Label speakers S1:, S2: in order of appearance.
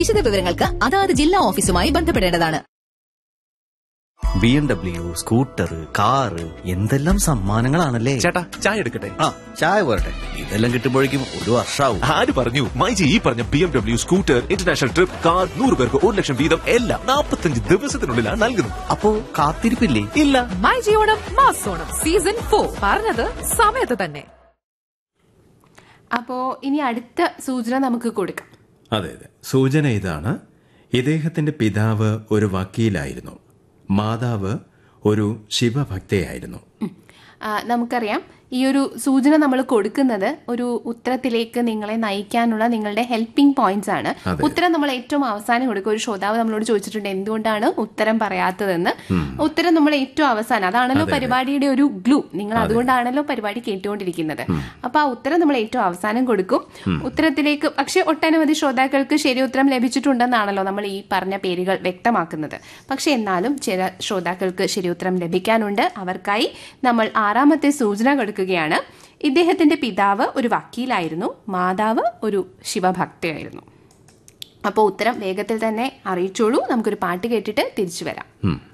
S1: വിശദ വിവരങ്ങൾക്ക് അതാത് ജില്ലാ ഓഫീസുമായി ബന്ധപ്പെടേണ്ടതാണ്
S2: B M W scooter car എന്തെല്ലാം സമ്മാനങ്ങളാണല്ലേ
S3: ചേട്ടാ ചായ എടുക്കട്ടെ
S2: ആ ചായ പോരട്ടെ ഇതെല്ലാം കിട്ടുമ്പോഴേക്കും ഒരു വർഷാവും
S3: ആര് പറഞ്ഞു മൈജി ഈ പറഞ്ഞ B M W scooter international trip car നൂറ് പേർക്ക് ഒരു ലക്ഷം വീതം എല്ലാം നാൽപ്പത്തഞ്ച് ദിവസത്തിനുള്ളിലാണ് നൽകുന്നത്
S2: അപ്പോ കാത്തിരിപ്പില്ലേ
S3: ഇല്ല
S4: മൈ ജിയോണം മാസോണം സീസൺ ഫോർ പറഞ്ഞത് സമയത്ത് തന്നെ
S5: അപ്പോ ഇനി അടുത്ത സൂചന നമുക്ക് കൊടുക്കാം
S6: അതെ അതെ സൂചന ഇതാണ് ഇദ്ദേഹത്തിന്റെ പിതാവ് ഒരു വക്കീലായിരുന്നു മാതാവ് ഒരു ശിവഭക്തയായിരുന്നു
S5: ആ, നമുക്കറിയാം ഈ ഒരു സൂചന നമ്മൾ കൊടുക്കുന്നത് ഒരു ഉത്തരത്തിലേക്ക് നിങ്ങളെ നയിക്കാനുള്ള നിങ്ങളുടെ ഹെൽപ്പിംഗ് പോയിന്റ്സ് ആണ്
S6: അതെ.
S5: ഉത്തരം നമ്മൾ ഏറ്റവും അവസാനം കൊടുക്കും ഒരു ശ്രോതാവ് നമ്മളോട് ചോദിച്ചിട്ടുണ്ട് എന്തുകൊണ്ടാണ് ഉത്തരം പറയാത്തതെന്ന് ഉത്തരം നമ്മൾ ഏറ്റവും അവസാനം അതാണല്ലോ പരിപാടിയുടെ ഒരു ഗ്ലൂ നിങ്ങൾ അതുകൊണ്ടാണല്ലോ പരിപാടി കേട്ടുകൊണ്ടിരിക്കുന്നത് അപ്പൊ ആ ഉത്തരം നമ്മൾ ഏറ്റവും അവസാനം കൊടുക്കും ഉത്തരത്തിലേക്ക് പക്ഷെ ഒട്ടനവധി ശ്രോതാക്കൾക്ക് ശരി ഉത്തരം ലഭിച്ചിട്ടുണ്ടെന്നാണല്ലോ നമ്മൾ ഈ പറഞ്ഞ പേരുകൾ വ്യക്തമാക്കുന്നത് പക്ഷെ എന്നാലും ചില ശ്രോതാക്കൾക്ക് ശരി ഉത്തരം ലഭിക്കാനുണ്ട് അവർക്കായി നമ്മൾ ആറാമത്തെ സൂചന കൊടുക്കുകയാണ് ഇദ്ദേഹത്തിന്റെ പിതാവ് ഒരു വക്കീലായിരുന്നു മാതാവ് ഒരു ശിവഭക്തയായിരുന്നു അപ്പോൾ ഉത്തരം വേഗത്തിൽ തന്നെ അറിയിച്ചോളൂ നമുക്കൊരു പാട്ട് കേട്ടിട്ട് തിരിച്ചു വരാം
S6: ഉം.